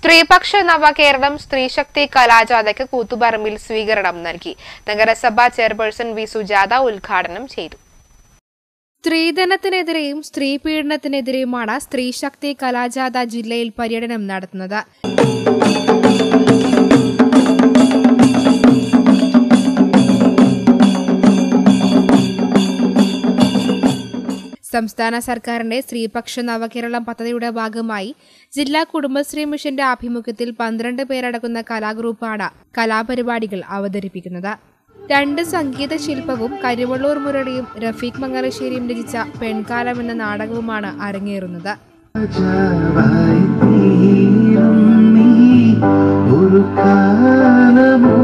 സ്ത്രീപക്ഷ നവകേരളം സ്ത്രീശക്തി കലാജാഥയ്ക്ക് കൂത്തുപറമ്പിൽ സ്വീകരണം നൽകി നഗരസഭാ ചെയർപേഴ്സൺ വി സുജാത ഉദ്ഘാടനം ചെയ്തു സ്ത്രീധനത്തിനെതിരെയും സ്ത്രീ പീഡനത്തിനെതിരെയുമാണ് സ്ത്രീശക്തി കലാജാഥ ജില്ലയിൽ പര്യടനം നടത്തുന്നത് സംസ്ഥാന സർക്കാരിന്റെ സ്ത്രീപക്ഷ നവകേരളം പദ്ധതിയുടെ ഭാഗമായി ജില്ലാ കുടുംബശ്രീ മിഷന്റെ ആഭിമുഖ്യത്തിൽ പന്ത്രണ്ട് പേരടങ്ങുന്ന കലാഗ്രൂപ്പാണ് കലാപരിപാടികൾ അവതരിപ്പിക്കുന്നത് രണ്ട് സംഗീത ശില്പവും കരിവള്ളൂർ മുരളിയും റഫീഖ് മംഗലശ്ശേരിയും രചിച്ച പെൺകാലം എന്ന നാടകവുമാണ് അരങ്ങേറുന്നത് രാജാവായി തീരും നീ ഒരു കാലമോ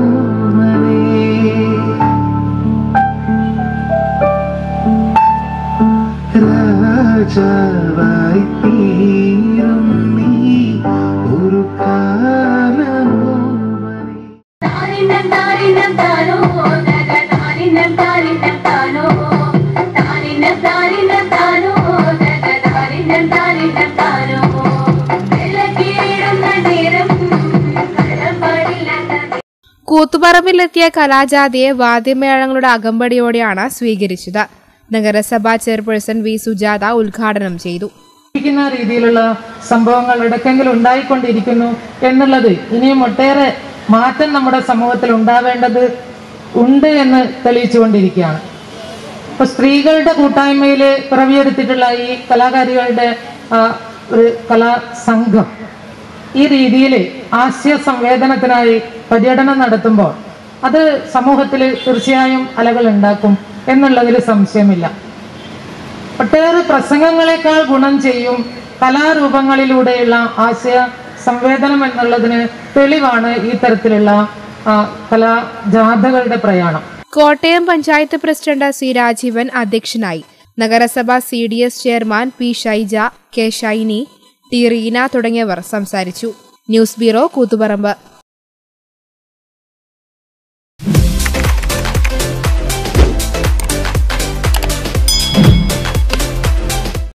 രാജാവായി തീരും നീ ഒരു കാലമോ താനിന്നം താനിന്നം താനോ നഗ താനിന്നം താനിന്നം താനോ താനിന്നം താനിന്നം താനോ നഗ താനിന്നം താനിന്നം താനോ വെള്ളക്കീടുന്ന നേരം കള്ളം പാടില്ല കൂത്തുപറമ്പിലെത്തിയ കലാജാഥയെ വാദ്യമേളങ്ങളുടെ അകമ്പടിയോടെയാണ് സ്വീകരിച്ചത് നഗരസഭാ ചെയർപേഴ്സൺ വി സുജാത ഉദ്ഘാടനം ചെയ്തു ഇരിക്കുന്ന രീതിയിലുള്ള സംഭവങ്ങൾ ഇടയ്ക്കെങ്കിലും ഉണ്ടായിക്കൊണ്ടിരിക്കുന്നു എന്നുള്ളത് ഇനിയും ഒട്ടേറെ മാറ്റം നമ്മുടെ സമൂഹത്തിൽ ഉണ്ടാവേണ്ടത് ഉണ്ട് എന്ന് തെളിയിച്ചുകൊണ്ടിരിക്കുകയാണ് ഇപ്പൊ സ്ത്രീകളുടെ കൂട്ടായ്മയിൽ പിറവിയെടുത്തിട്ടുള്ള ഈ കലാകാരികളുടെ ആ, ഒരു കലാസംഘം ഈ രീതിയിൽ ആശയ സംവേദനത്തിനായി പര്യടനം നടത്തുമ്പോൾ അത് സമൂഹത്തിൽ തീർച്ചയായും അലകൾ ഉണ്ടാക്കും എന്നുള്ളതിൽ സംശയമില്ല ഒട്ടേറെ പ്രസംഗങ്ങളെക്കാൾ ഗുണം ചെയ്യും കലാരൂപങ്ങളിലൂടെയുള്ള ആശയ സംവേദനം എന്നുള്ളതിന് തെളിവാണ് ഈ തരത്തിലുള്ള ആ, കലാജാഥകളുടെ പ്രയാണം കോട്ടയം പഞ്ചായത്ത് പ്രസിഡന്റ് സി രാജീവൻ അധ്യക്ഷനായി നഗരസഭ C D S chairman P Shyja K Shyni T Reena തുടങ്ങിയവർ സംസാരിച്ചു ന്യൂസ് ബ്യൂറോ കൂത്തുപറമ്പ്